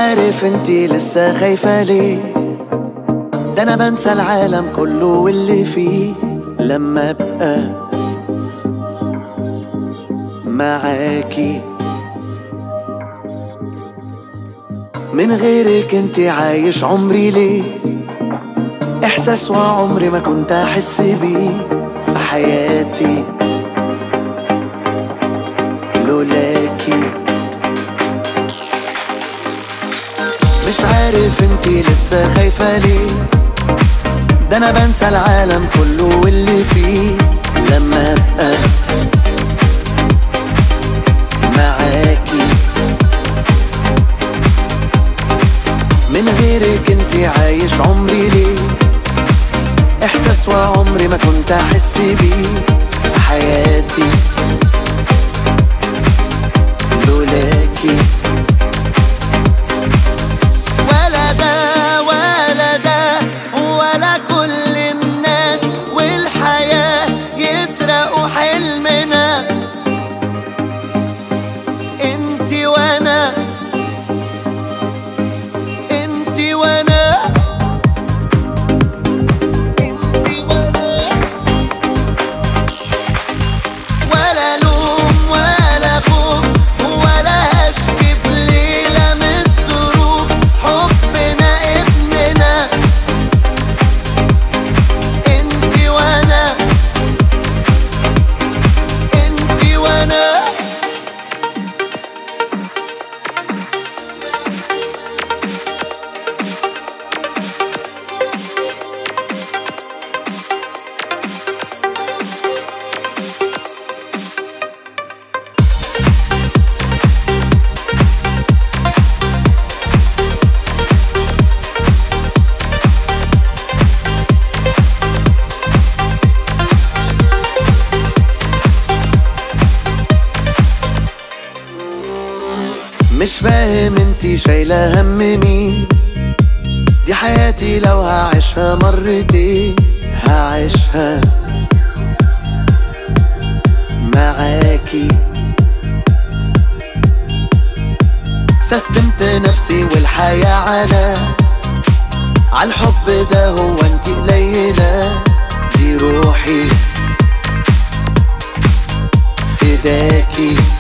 عارف انتي لسه خايفة ليه ده انا بنسى العالم كله واللي فيه لما ابقى معاكي من غيرك انتي عايش عمري ليه احساس وعمري ما كنت احس بيه في حياتي لولاكي مش عارف انتي لسه خايفة ليه ده انا بنسى العالم كله واللي فيه لما ابقى معاكي من غيرك انتي عايش عمري ليه احساس وعمري ما كنت احس بيه في حياتي لولاكي ولا ده ولا ده ولا كل الناس والحياة يسرقوا حلمنا انتي وانا انتي وانا انتي وانا ولا لوم ولا خوف ولا اشكي في ليلة من الظروف حبنا ابننا انتي وانا انتي وانا مش فاهم انتي شايلة هم مين دي حياتي لو هعيشها مرتين هعيشها معاكي سستمت نفسي والحياة على عالحب ده هو انتي قليلة دي روحي فداكي